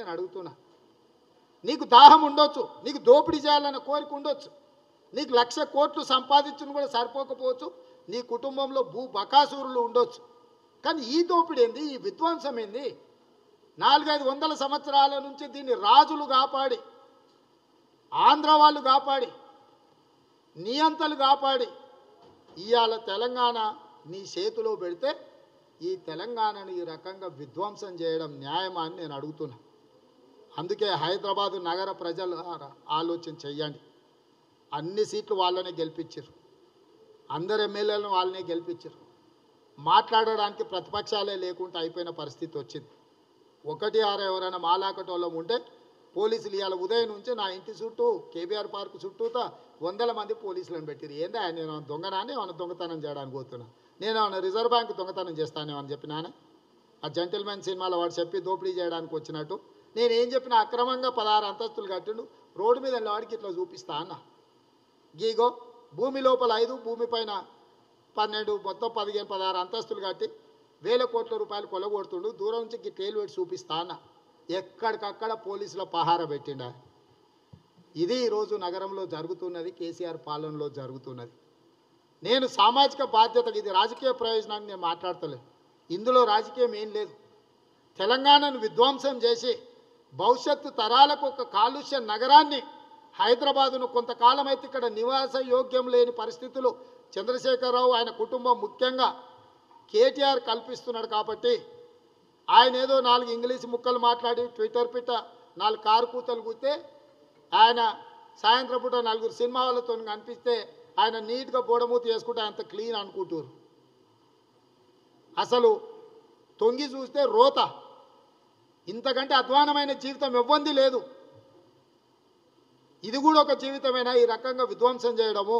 నేను అడుగుతున్నా నీకు దాహం ఉండొచ్చు నీకు దోపిడీ చేయాలన్న కోరిక ఉండొచ్చు నీకు లక్ష కోట్లు సంపాదించును కూడా సరిపోకపోవచ్చు నీ కుటుంబంలో భూ బకాసురులు ఉండొచ్చు కానీ ఈ దోపిడీ ఏంది ఈ విధ్వంసం ఏంది నాలుగైదు వందల సంవత్సరాల నుంచి దీన్ని రాజులు కాపాడి ఆంధ్ర వాళ్ళు కాపాడి నియంతలు కాపాడి ఇవాళ తెలంగాణ నీ చేతిలో పెడితే ఈ తెలంగాణను ఈ రకంగా విధ్వంసం చేయడం న్యాయమా అని నేను అడుగుతున్నా అందుకే హైదరాబాదు నగర ప్రజలు ఆ- ఆలోచన చెయ్యండి అన్ని సీట్లు వాళ్ళనే గెలిపించారు అందరు ఎమ్మెల్యేలను వాళ్ళనే గెలిపించారు మాట్లాడడానికి ప్రతిపక్షాలే లేకుండా అయిపోయిన పరిస్థితి వచ్చింది ఒకటి ఆరు ఎవరైనా మాలాకటోళ్ళం ఉంటే పోలీసులు ఇవాళ ఉదయం నుంచి నా ఇంటి చుట్టూ కేబీఆర్ పార్క్ చుట్టూతా వందల మంది పోలీసులను పెట్టారు ఏందా నేను ఏమన్నా దొంగనానే ఏమైనా దొంగతనం చేయడానికి పోతున్నా నేను ఏమైనా రిజర్వ్ బ్యాంక్ దొంగతనం చేస్తానేమో అని చెప్పినానే ఆ జెంటిల్మెన్ సినిమాలో వాడు చెప్పి దోపిడీ చేయడానికి వచ్చినట్టు నేను ఏం చెప్పినా అక్రమంగా పదహారు అంతస్తులు కట్టిండు రోడ్డు మీద వాడికి ఇట్లా చూపిస్తా అన్న గీగో భూమి లోపల ఐదు భూమి పైన పన్నెండు మొత్తం పదిహేను పదహారు అంతస్తులు కట్టి వేల కోట్ల రూపాయలు కొలగొడుతుండు దూరం నుంచి గి టేలు పెట్టి చూపిస్తా అన్న ఎక్కడికక్కడ పోలీసుల పహార పెట్టిండా ఇది ఈరోజు నగరంలో జరుగుతున్నది కేసీఆర్ పాలనలో జరుగుతున్నది నేను సామాజిక బాధ్యత ఇది రాజకీయ ప్రయోజనాన్ని నేను మాట్లాడతలేదు ఇందులో రాజకీయం ఏం లేదు తెలంగాణను విధ్వంసం చేసి భవిష్యత్తు తరాలకు ఒక కాలుష్య నగరాన్ని హైదరాబాదును కొంతకాలం అయితే ఇక్కడ నివాస యోగ్యం లేని పరిస్థితులు చంద్రశేఖరరావు ఆయన కుటుంబం ముఖ్యంగా కేటీఆర్ కల్పిస్తున్నాడు కాబట్టి ఆయన ఏదో నాలుగు ఇంగ్లీష్ ముక్కలు మాట్లాడి ట్విట్టర్ పిట్ట నాలుగు కారు కూతలు కూతే ఆయన సాయంత్రం పూట నలుగురు సినిమా వాళ్ళతో కనిపిస్తే ఆయన నీట్గా బోడమూతి వేసుకుంటే అంత క్లీన్ అనుకుంటారు అసలు తొంగి చూస్తే రోత ఇంతకంటే అధ్వానమైన జీవితం ఇవ్వంది లేదు ఇది కూడా ఒక జీవితమేనా ఈ రకంగా విధ్వంసం చేయడము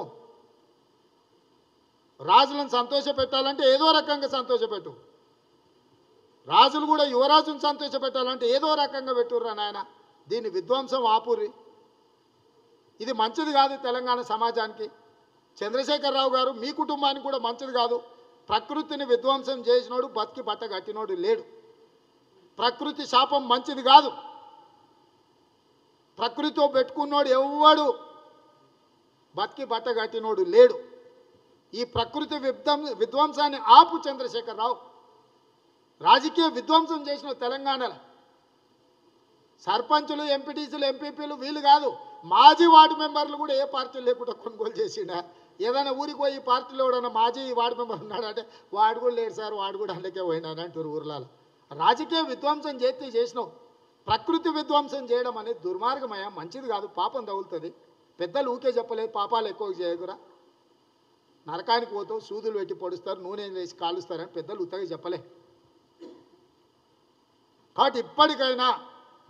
రాజులను సంతోషపెట్టాలంటే ఏదో రకంగా సంతోషపెట్టు రాజులు కూడా యువరాజును సంతోషపెట్టాలంటే ఏదో రకంగా పెట్టుర్రా నాయన దీన్ని విధ్వంసం ఆపుర్రి ఇది మంచిది కాదు తెలంగాణ సమాజానికి చంద్రశేఖరరావు గారు మీ కుటుంబానికి కూడా మంచిది కాదు ప్రకృతిని విధ్వంసం చేసినోడు బతికి బట్ట కట్టినోడు లేడు ప్రకృతి శాపం మంచిది కాదు ప్రకృతితో పెట్టుకున్నోడు ఎవ్వడు బతికి బట్ట కట్టినోడు లేడు ఈ ప్రకృతి విధ్వం విధ్వంసాన్ని ఆపు చంద్రశేఖరరావు రాజకీయ విధ్వంసం చేసిన తెలంగాణలో సర్పంచులు ఎంపీటీసీలు ఎంపీపీలు వీళ్ళు కాదు మాజీ వార్డు మెంబర్లు కూడా ఏ పార్టీ లేకుండా కొనుగోలు చేసిండా ఏదైనా ఊరికి పోయి ఈ పార్టీలో ఎవడన్నా మాజీ వార్డు మెంబర్ ఉన్నాడంటే వాడు కూడా లేడు సార్ వాడు కూడా అందుకే పోయినాడు అంటారు ఊర్లలో రాజకీయ విధ్వంసం చేస్తే చేసినావు ప్రకృతి విధ్వంసం చేయడం అనేది దుర్మార్గమయ్యా మంచిది కాదు పాపం తగులుతుంది పెద్దలు ఊకే చెప్పలేదు పాపాలు ఎక్కువ చేయకురా నరకానికి పోతావు సూదులు పెట్టి పొడుస్తారు నూనె వేసి కాలుస్తారని పెద్దలు ఉత్తగా చెప్పలే కాబట్టి ఇప్పటికైనా